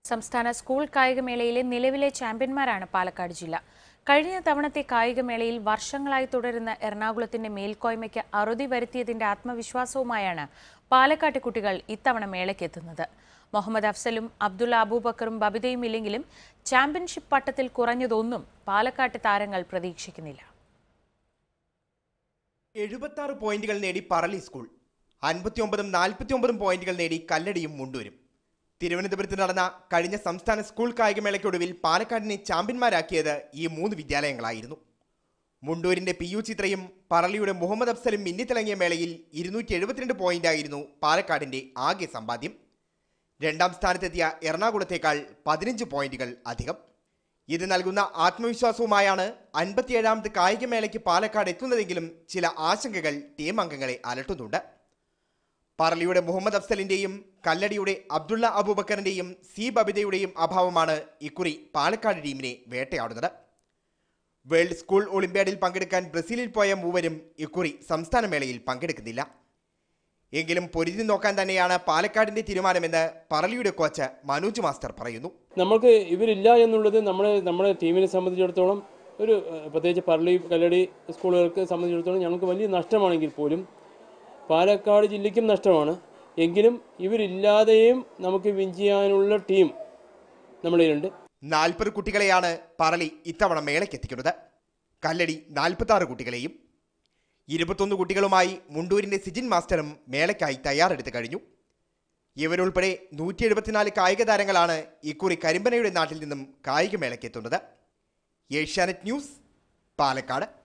സംസ്ഥാന സ്കൂൾ കായികമേളയിലെ നിലവിലെ ചാമ്പ്യന്മാരാണ് പാലക്കാട് ജില്ല കഴിഞ്ഞ തവണത്തെ കായികമേളയിൽ വർഷങ്ങളായി തുടരുന്ന എറണാകുളത്തിന്റെ മേൽക്കോയ്മയ്ക്ക് അറുതി വരുത്തിയതിന്റെ ആത്മവിശ്വാസവുമായാണ് പാലക്കാട്ടെ കുട്ടികൾ ഇത്തവണ മേളയ്ക്കെത്തുന്നത് മുഹമ്മദ് അഫ്സലും അബ്ദുള്ള അബൂബക്കറും ബബിതയും ഇല്ലെങ്കിലും ചാമ്പ്യൻഷിപ്പ് പട്ടത്തിൽ കുറഞ്ഞതൊന്നും പാലക്കാട്ടെ താരങ്ങൾ പ്രതീക്ഷിക്കുന്നില്ല എഴുപത്തി ആറ് പോയിന്റുകൾ നേടി പറളി സ്കൂൾ അൻപത്തിയൊമ്പതും നാൽപ്പത്തിയൊമ്പതും പോയിന്റുകൾ നേടി കല്ലടിയും മുണ്ടൂരും തിരുവനന്തപുരത്ത് നടന്ന കഴിഞ്ഞ സംസ്ഥാന സ്കൂൾ കായികമേളയ്ക്കൊടുവിൽ പാലക്കാടിനെ ചാമ്പ്യന്മാരാക്കിയത് ഈ മൂന്ന് വിദ്യാലയങ്ങളായിരുന്നു മുണ്ടൂരിന്റെ പി യു ചിത്രയും പറളിയുടെ മുഹമ്മദ് അഫ്സലും മിന്നിത്തിളങ്ങിയ മേളയിൽ ഇരുന്നൂറ്റി എഴുപത്തിരണ്ട് പോയിന്റായിരുന്നു പാലക്കാടിന്റെ ആകെ സമ്പാദ്യം രണ്ടാം സ്ഥാനത്തെത്തിയ എറണാകുളത്തേക്കാൾ പതിനഞ്ച് പോയിന്റുകൾ അധികം ഇത് നൽകുന്ന ആത്മവിശ്വാസവുമായാണ് അൻപത്തിയേഴാമത് കായികമേളയ്ക്ക് പാലക്കാട് എത്തുന്നതെങ്കിലും ചില ആശങ്കകൾ ടീം അംഗങ്ങളെ അലട്ടുന്നുണ്ട് പറളിയുടെ മുഹമ്മദ് അഫ്സലിന്റെയും കല്ലടിയുടെ അബ്ദുള്ള അബൂബക്കറിന്റെയും സി ബബിതയുടെയും അഭാവമാണ് ഇക്കുറി പാലക്കാട് ടീമിനെ വേട്ടയാടുന്നത് വേൾഡ് സ്കൂൾ ഒളിമ്പ്യാഡിൽ പങ്കെടുക്കാൻ ബ്രസീലിൽ പോയ മൂവരും ഇക്കുറി സംസ്ഥാന മേളയിൽ പങ്കെടുക്കുന്നില്ല എങ്കിലും പൊരുതി നോക്കാൻ തന്നെയാണ് പാലക്കാടിന്റെ തീരുമാനമെന്ന് പറളിയുടെ കോച്ച് മനോജ് മാസ്റ്റർ പറയുന്നു നമ്മൾക്ക് ഇവരില്ല എന്നുള്ളത് നമ്മുടെ നമ്മുടെ ടീമിനെ സംബന്ധിച്ചിടത്തോളം ഒരു ഏഹ്, പ്രത്യേകിച്ച് പള്ളി കല്ലടി സ്കൂളുകൾക്ക് സംബന്ധിച്ചിടത്തോളം ഞങ്ങൾക്ക് വലിയ നഷ്ടമാണെങ്കിൽ പോലും പാലക്കാട് ജില്ലയ്ക്കും നഷ്ടമാണ് എങ്കിലും ഇവരില്ലാതെയും നമുക്ക് വിൻ ചെയ്യാനുള്ള ടീം നമ്മളിലുണ്ട് നാൽപ്പത് കുട്ടികളെയാണ് പറളി ഇത്തവണ മേളയ്ക്ക് എത്തിക്കുന്നത് കല്ലടി നാൽപ്പത്തി ആറ് കുട്ടികളെയും ഇരുപത്തൊന്ന് കുട്ടികളുമായി മുണ്ടൂരിന്റെ സിജിൻ മാസ്റ്ററും മേളയ്ക്കായി തയ്യാറെടുത്ത് കഴിഞ്ഞു ഇവരുൾപ്പെടെ നൂറ്റി എഴുപത്തിനാല് കായിക താരങ്ങളാണ് ഇക്കുറി കരിമ്പനയുടെ നാട്ടിൽ നിന്നും കായികമേളയ്ക്ക് എത്തുന്നത് ഏഷ്യാനെറ്റ് ന്യൂസ് പാലക്കാട്